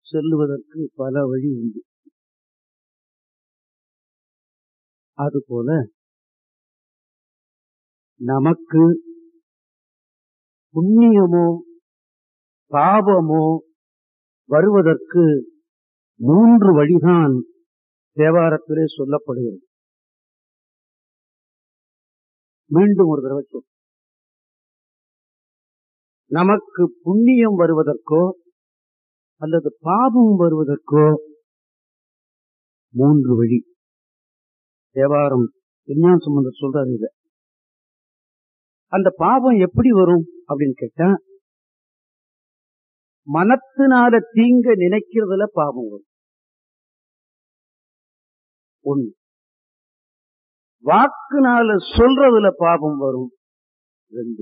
செல்லுவதற்கு பல வழி உண்டு அதுபோல நமக்கு புண்ணியமோ பாவமோ வருவதற்கு மூன்று வழிதான் தேவாரத்திலே சொல்லப்படுகிறது மீண்டும் ஒரு தடவை சொல் நமக்கு புண்ணியம் வருவதற்கோ அல்லது பாபம் வருவதற்கோ மூன்று வழி தேவாரம் விஞ்ஞான சம்பந்தர் சொல்றாரு இத அந்த பாவம் எப்படி வரும் அப்படின்னு கேட்டா மனத்தினால தீங்க நினைக்கிறதுல பாவம் வரும் ஒண்ணு வாக்குனால சொல்றதுல பாவம் வரும் ரெண்டு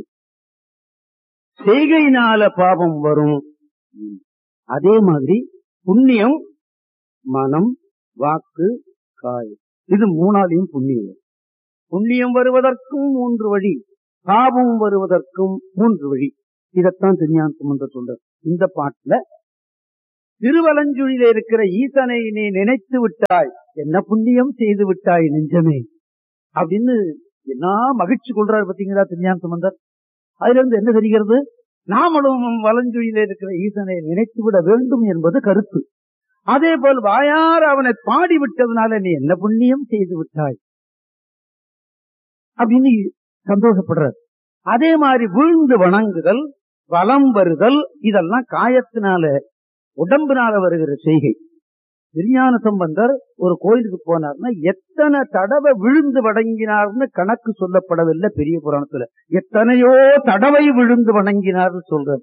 செய்கையினால பாவம் வரும் அதே மாதிரி புண்ணியம் மனம் வாக்கு காய் இது மூணாலையும் புண்ணியம் வரும். புண்ணியம் வருவதற்கும் மூன்று வழி பாவம் வருவதற்கும் மூன்று வழி இதத்தான் திருஞான சம்பந்தர் சொல்றார் இந்த பாட்டுல திருவலஞ்சுழியில இருக்கிற ஈசனை நீ நினைத்து விட்டாய் என்ன புண்ணியம் செய்து விட்டாய் நெஞ்சமே அப்படின்னு என்ன மகிழ்ச்சி கொள்றாரு பாத்தீங்களா திருஞான சம்பந்தர் அதுல இருந்து என்ன தெரிகிறது நாமளும் வலஞ்சுழியில இருக்கிற ஈசனை நினைத்து விட வேண்டும் என்பது கருத்து அதே போல் வாயார் அவனை பாடி விட்டதுனால நீ என்ன புண்ணியம் செய்து விட்டாய் அப்படின்னு சந்தோஷப்படுறார் அதே மாதிரி வீழ்ந்து வணங்குதல் வலம் வருதல் இதெல்லாம் காயத்தினால உடம்பினால வருகிற செய்கை விஞ்ஞான சம்பந்தர் ஒரு கோயிலுக்கு போனார்னா எத்தனை தடவை விழுந்து வணங்கினார்னு கணக்கு சொல்லப்படவில்லை பெரிய புராணத்துல எத்தனையோ தடவை விழுந்து வணங்கினார்னு சொல்றார்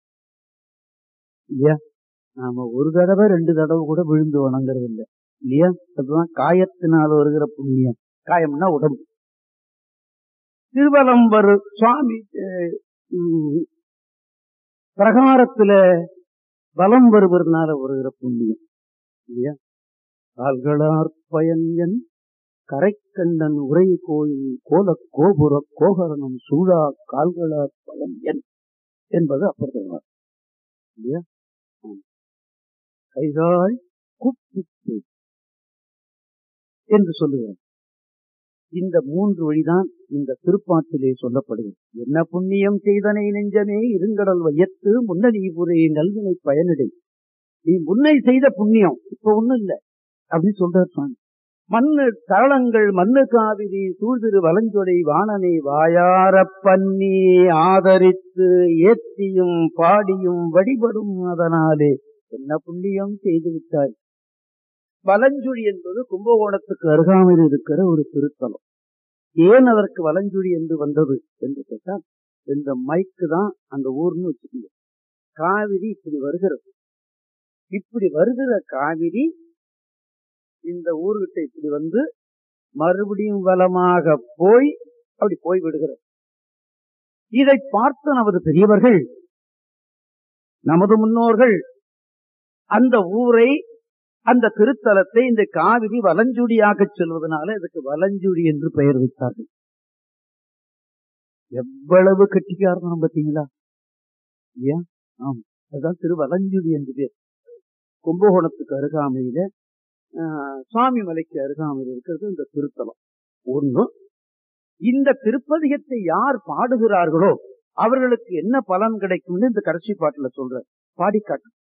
இல்லையா நாம ஒரு தடவை ரெண்டு தடவை கூட விழுந்து வணங்குறது இல்லை இல்லையா அதுதான் காயத்தினால் வருகிற புண்ணியம் காயம்னா உடம்பு திருவலம்பர் சுவாமி அஹ், உம், பிரகாரத்துல பலம் வருவதனால வருகிற புண்ணியம் இல்லையா கால்களார் பயன் கரைக்கண்ணன் உரை கோயில் கோல கோபுர கோகரணம் சூழா கால்களார் பயன் என் என்பது அப்புறம் இல்லையா ஆம். கைகால் குப்பித்து என்று சொல்லுகிறார் இந்த மூன்று வழிதான் இந்த திருப்பாட்டிலே சொல்லப்படுகிறது என்ன புண்ணியம் செய்தனை நெஞ்சமே இருங்கடல் வையத்து முன்னணி புரை நல்வினை பயனிடை நீ முன்னை செய்த புண்ணியம் இப்ப ஒண்ணும் இல்ல அப்படின்னு சொல்றார் சுவாமி மண்ணு தளங்கள் மண்ணு காவிரி சூழ்திரு வலஞ்சொலை வாணனை வாயார பன்னி ஆதரித்து ஏத்தியும் பாடியும் வழிபடும் அதனாலே என்ன புண்ணியம் செய்து விட்டாய் வலஞ்சுழி என்பது கும்பகோணத்துக்கு அருகாமையில் இருக்கிற ஒரு திருத்தலம் ஏன் அதற்கு வலஞ்சுழி என்று வந்தது என்று கேட்டால் இந்த மைக்கு தான் அந்த ஊர்னு வச்சுக்கோங்க காவிரி இப்படி வருகிறது இப்படி வருகிற காவிரி இந்த ஊர்கிட்ட இப்படி வந்து மறுபடியும் வலமாக போய் அப்படி போய் விடுகிறது இதை பார்த்த நமது பெரியவர்கள் நமது முன்னோர்கள் அந்த ஊரை அந்த திருத்தலத்தை இந்த காவிரி வலஞ்சுடியாக சொல்வதனால இதுக்கு வலஞ்சுடி என்று பெயர் வைத்தார்கள் எவ்வளவு கெட்டிக்காரணம் பார்த்தீங்களா இல்லையா ஆம் அதுதான் திரு வலஞ்சுடி என்று பேர் கும்பகோணத்துக்கு அருகாமையில ஆஹ், சுவாமி மலைக்கு அருகாமையில் இருக்கிறது இந்த திருத்தலம் ஒண்ணு இந்த திருப்பதிகத்தை யார் பாடுகிறார்களோ அவர்களுக்கு என்ன பலன் கிடைக்கும்னு இந்த கடைசி பாட்டுல சொல்ற பாடி காட்டு